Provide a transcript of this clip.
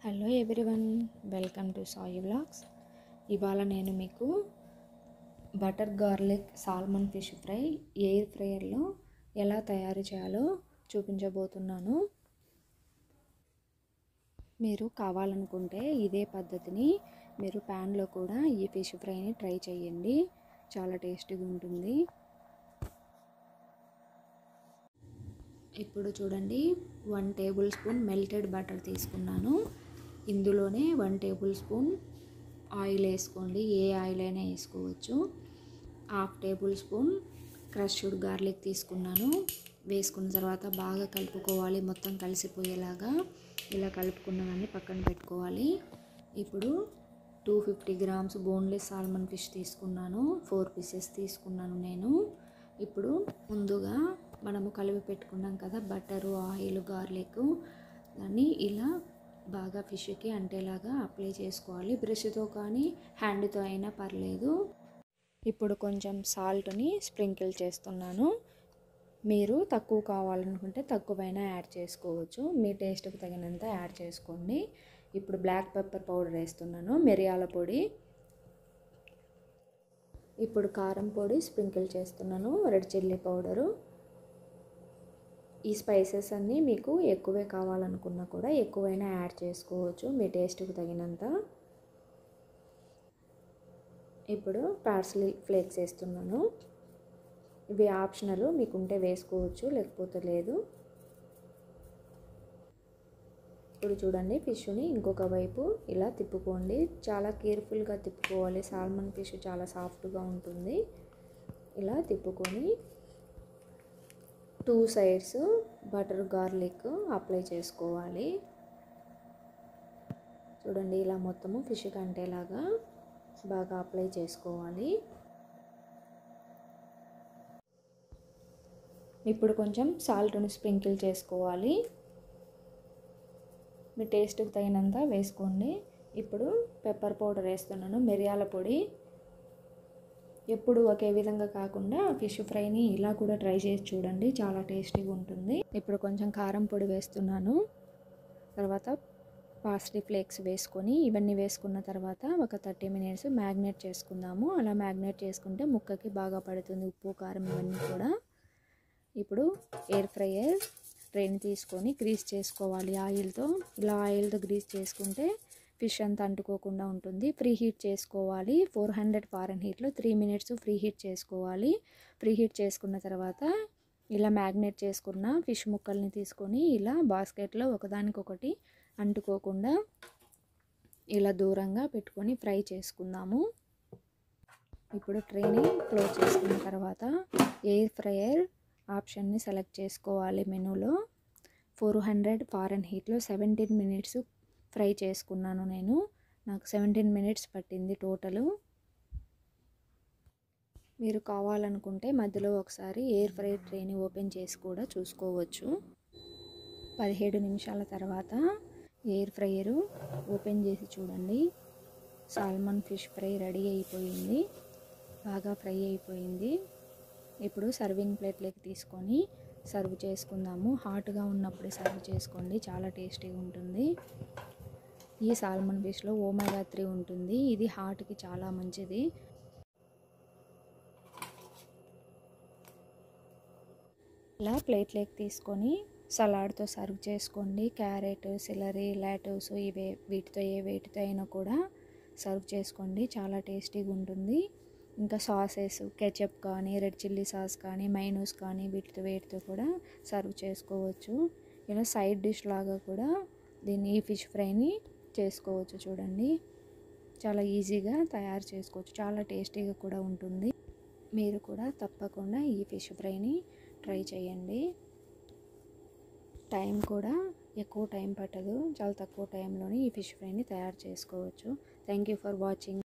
hello everyone welcome to Sai vlogs ఇవాళ నేను మీకు butter garlic salmon fish fry air ఫ్రైయర్లో ఎలా తయారు చేయాలో చూపించబోతున్నాను మీరు కావాలనుకుంటే ఇదే పద్ధతిని మీరు ప్యాన్లో కూడా ఈ ఫిష్ ఫ్రైని ట్రై చేయండి చాలా టేస్టీగా ఉంటుంది ఇప్పుడు చూడండి one tablespoon melted butter తీసుకున్నాను ఇందులోనే వన్ టేబుల్ స్పూన్ ఆయిల్ వేసుకోండి ఏ ఆయిల్ అయినా వేసుకోవచ్చు half tablespoon crushed garlic తీసుకున్నాను వేసుకున్న తర్వాత బాగా కలుపుకోవాలి మొత్తం కలిసిపోయేలాగా ఇలా కలుపుకున్నదాన్ని పక్కన పెట్టుకోవాలి ఇప్పుడు two fifty grams boneless salmon fish తీసుకున్నాను ఫోర్ పీసెస్ తీసుకున్నాను నేను ఇప్పుడు ముందుగా మనము కలిపి పెట్టుకున్నాం కదా బటరు ఆయిల్ గార్లిక్ దాన్ని ఇలా బాగా ఫిష్కి అంటేలాగా అప్లై చేసుకోవాలి బ్రష్తో కానీ హ్యాండ్తో అయినా పర్లేదు ఇప్పుడు కొంచెం సాల్ట్ని స్ప్రింకిల్ చేస్తున్నాను మీరు తక్కువ కావాలనుకుంటే తక్కువైనా యాడ్ చేసుకోవచ్చు మీ టేస్ట్కి తగినంత యాడ్ చేసుకోండి ఇప్పుడు బ్లాక్ పెప్పర్ పౌడర్ వేస్తున్నాను మిరియాల పొడి ఇప్పుడు కారం పొడి స్ప్రింకిల్ చేస్తున్నాను రెడ్ చిల్లీ పౌడరు ఈ స్పైసెస్ అన్నీ మీకు ఎక్కువే కావాలనుకున్నా కూడా ఎక్కువైనా యాడ్ చేసుకోవచ్చు మీ టేస్ట్కి తగినంత ఇప్పుడు పార్సలీ ఫ్లేక్స్ వేస్తున్నాను ఇవి ఆప్షనల్ మీకుంటే వేసుకోవచ్చు లేకపోతే లేదు ఇప్పుడు చూడండి ఫిష్ని ఇంకొక వైపు ఇలా తిప్పుకోండి చాలా కేర్ఫుల్గా తిప్పుకోవాలి సాల్మన్ ఫిష్ చాలా సాఫ్ట్గా ఉంటుంది ఇలా తిప్పుకొని two sides butter garlic apply చేసుకోవాలి చూడండి ఇలా మొత్తము ఫిష్ కంటేలాగా బాగా అప్లై చేసుకోవాలి ఇప్పుడు కొంచెం సాల్ట్ని స్ప్రింకిల్ చేసుకోవాలి మీ టేస్ట్కి తగినంత వేసుకోండి ఇప్పుడు పెప్పర్ పౌడర్ వేస్తున్నాను మిరియాల పొడి ఎప్పుడు ఒకే విధంగా కాకుండా ఫిష్ ఫ్రైని ఇలా కూడా ట్రై చేసి చూడండి చాలా టేస్టీగా ఉంటుంది ఇప్పుడు కొంచెం కారం పొడి వేస్తున్నాను తర్వాత పాస్లీ ఫ్లేక్స్ వేసుకొని ఇవన్నీ వేసుకున్న తర్వాత ఒక థర్టీ మినిట్స్ మ్యాగ్నేట్ చేసుకుందాము అలా మ్యాగ్నేట్ చేసుకుంటే ముక్కకి బాగా పడుతుంది ఉప్పు కారం ఇవన్నీ కూడా ఇప్పుడు ఎయిర్ ఫ్రైయర్ ట్రైన్ తీసుకొని గ్రీస్ చేసుకోవాలి ఆయిల్తో ఇలా ఆయిల్తో గ్రీస్ చేసుకుంటే ఫిష్ అంతా అంటుకోకుండా ఉంటుంది ప్రీ హీట్ చేసుకోవాలి ఫోర్ హండ్రెడ్ ఫారెన్ హీట్లో త్రీ మినిట్స్ ఫ్రీ హీట్ చేసుకోవాలి ప్రీ హీట్ చేసుకున్న తర్వాత ఇలా మ్యాగ్నేట్ చేసుకున్న ఫిష్ ముక్కల్ని తీసుకొని ఇలా బాస్కెట్లో ఒకదానికొకటి అంటుకోకుండా ఇలా దూరంగా పెట్టుకొని ఫ్రై చేసుకుందాము ఇప్పుడు ట్రైని క్లోజ్ చేసుకున్న తర్వాత ఎయిర్ ఫ్రైయర్ ఆప్షన్ని సెలెక్ట్ చేసుకోవాలి మెనూలో ఫోర్ హండ్రెడ్ ఫారెన్ హీట్లో సెవెంటీన్ మినిట్స్ ఫ్రై చేసుకున్నాను నేను నాకు సెవెంటీన్ మినిట్స్ పట్టింది టోటలు మీరు కావాలనుకుంటే మధ్యలో ఒకసారి ఎయిర్ ఫ్రై ట్రేని ఓపెన్ చేసి కూడా చూసుకోవచ్చు పదిహేడు నిమిషాల తర్వాత ఎయిర్ ఫ్రైయరు ఓపెన్ చేసి చూడండి సాల్మన్ ఫిష్ ఫ్రై రెడీ అయిపోయింది బాగా ఫ్రై అయిపోయింది ఇప్పుడు సర్వింగ్ ప్లేట్లోకి తీసుకొని సర్వ్ చేసుకుందాము హాట్గా ఉన్నప్పుడే సర్వ్ చేసుకోండి చాలా టేస్టీగా ఉంటుంది ఈ సాల్మన్ ఫిష్లో ఓమెగా త్రీ ఉంటుంది ఇది హార్ట్కి చాలా మంచిది ఇలా ప్లేట్లోకి తీసుకొని సలాడ్తో సర్వ్ చేసుకోండి క్యారెట్ సిలరీ లాటోస్ ఇవే వీటితో ఏ వేటితో అయినా కూడా సర్వ్ చేసుకోండి చాలా టేస్టీగా ఉంటుంది ఇంకా సాసెస్ కెచప్ కానీ రెడ్ చిల్లీ సాస్ కానీ మైనూస్ కానీ వీటితో వేటితో కూడా సర్వ్ చేసుకోవచ్చు ఇలా సైడ్ డిష్ లాగా కూడా దీన్ని ఈ ఫిష్ ఫ్రైని చేసుకోవచ్చు చూడండి చాలా ఈజీగా తయారు చేసుకోవచ్చు చాలా టేస్టీగా కూడా ఉంటుంది మీరు కూడా తప్పకుండా ఈ ఫిష్ ఫ్రైని ట్రై చేయండి టైం కూడా ఎక్కువ టైం పట్టదు చాలా తక్కువ టైంలోనే ఈ ఫిష్ ఫ్రైని తయారు చేసుకోవచ్చు థ్యాంక్ యూ ఫర్ వాచింగ్